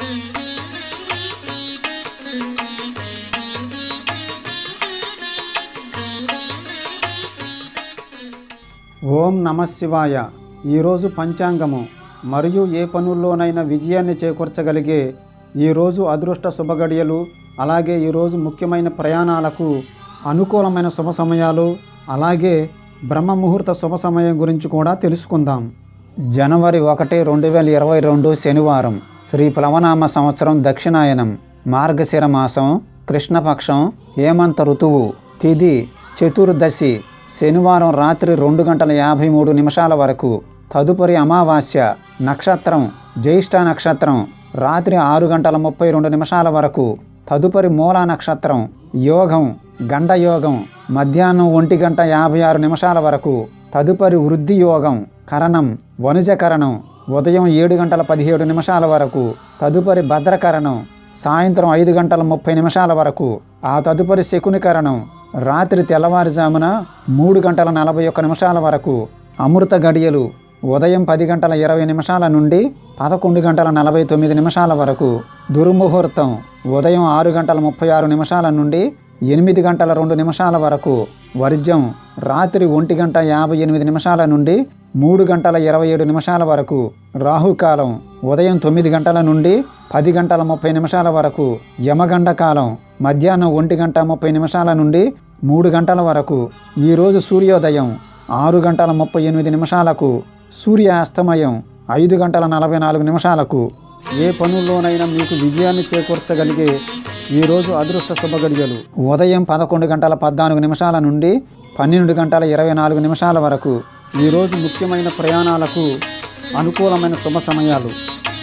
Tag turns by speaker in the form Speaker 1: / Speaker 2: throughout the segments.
Speaker 1: ఓం నమ శివాయ ఈరోజు పంచాంగము మరియు ఏ పనుల్లోనైనా విజయాన్ని చేకూర్చగలిగే ఈరోజు అదృష్ట శుభగడియలు అలాగే ఈరోజు ముఖ్యమైన ప్రయాణాలకు అనుకూలమైన శుభ సమయాలు అలాగే బ్రహ్మ ముహూర్త శుభ సమయం గురించి కూడా తెలుసుకుందాం జనవరి ఒకటి రెండు వేల ఇరవై రెండు శనివారం శ్రీ ప్లవనామ సంవత్సరం దక్షిణాయనం మార్గశిర మాసం కృష్ణపక్షం హేమంత ఋతువు తిథి చతుర్దశి శనివారం రాత్రి రెండు గంటల యాభై మూడు నిమిషాల వరకు తదుపరి అమావాస్య నక్షత్రం జ్యేష్ఠ నక్షత్రం రాత్రి ఆరు గంటల ముప్పై రెండు నిమిషాల వరకు తదుపరి మూలా నక్షత్రం యోగం గండ యోగం మధ్యాహ్నం ఒంటి గంట యాభై ఆరు నిమిషాల వరకు తదుపరి వృద్ధి యోగం కరణం వనుజకరణం ఉదయం ఏడు గంటల పదిహేడు నిమిషాల వరకు తదుపరి భద్రకరణం సాయంత్రం ఐదు గంటల ముప్పై నిమిషాల వరకు ఆ తదుపరి శకునికరణం రాత్రి తెల్లవారుజామున మూడు గంటల నలభై ఒక్క నిమిషాల వరకు అమృత గడియలు ఉదయం పది గంటల ఇరవై నిమిషాల నుండి పదకొండు గంటల నలభై తొమ్మిది నిమిషాల వరకు దుర్ముహూర్తం ఉదయం ఆరు గంటల ముప్పై ఆరు నిమిషాల నుండి ఎనిమిది గంటల రెండు నిమిషాల వరకు వర్జ్యం రాత్రి ఒంటి గంట యాభై ఎనిమిది నిమిషాల నుండి మూడు గంటల ఇరవై ఏడు నిమిషాల వరకు రాహుకాలం ఉదయం తొమ్మిది గంటల నుండి పది గంటల ముప్పై నిమిషాల వరకు యమగండ కాలం మధ్యాహ్నం ఒంటి గంట ముప్పై నిమిషాల నుండి మూడు గంటల వరకు ఈరోజు సూర్యోదయం ఆరు గంటల ముప్పై ఎనిమిది నిమిషాలకు సూర్య అస్తమయం ఐదు గంటల నలభై నాలుగు నిమిషాలకు ఏ పనుల్లోనైనా మీకు విజయాన్ని చేకూర్చగలిగే ఈరోజు అదృష్ట శుభగడియలు ఉదయం పదకొండు గంటల పద్నాలుగు నిమిషాల నుండి పన్నెండు గంటల ఇరవై నాలుగు నిమిషాల వరకు ఈరోజు ముఖ్యమైన ప్రయాణాలకు అనుకూలమైన శుభ సమయాలు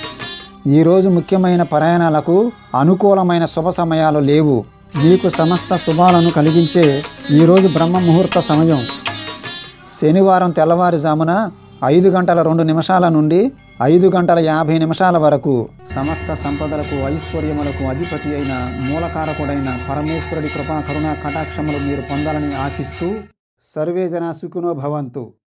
Speaker 1: ఈరోజు ముఖ్యమైన ప్రయాణాలకు అనుకూలమైన శుభ సమయాలు లేవు మీకు సమస్త శుభాలను కలిగించే ఈరోజు బ్రహ్మ ముహూర్త సమయం శనివారం తెల్లవారుజామున ఐదు గంటల రెండు నిమిషాల నుండి ఐదు గంటల యాభై నిమిషాల వరకు సమస్త సంపదలకు ఐశ్వర్యములకు అధిపతి అయిన మూలకారకుడైన పరమేశ్వరుడి కృపా కరుణా కటాక్షములు మీరు పొందాలని ఆశిస్తూ సర్వేజన సుఖినో భవంతు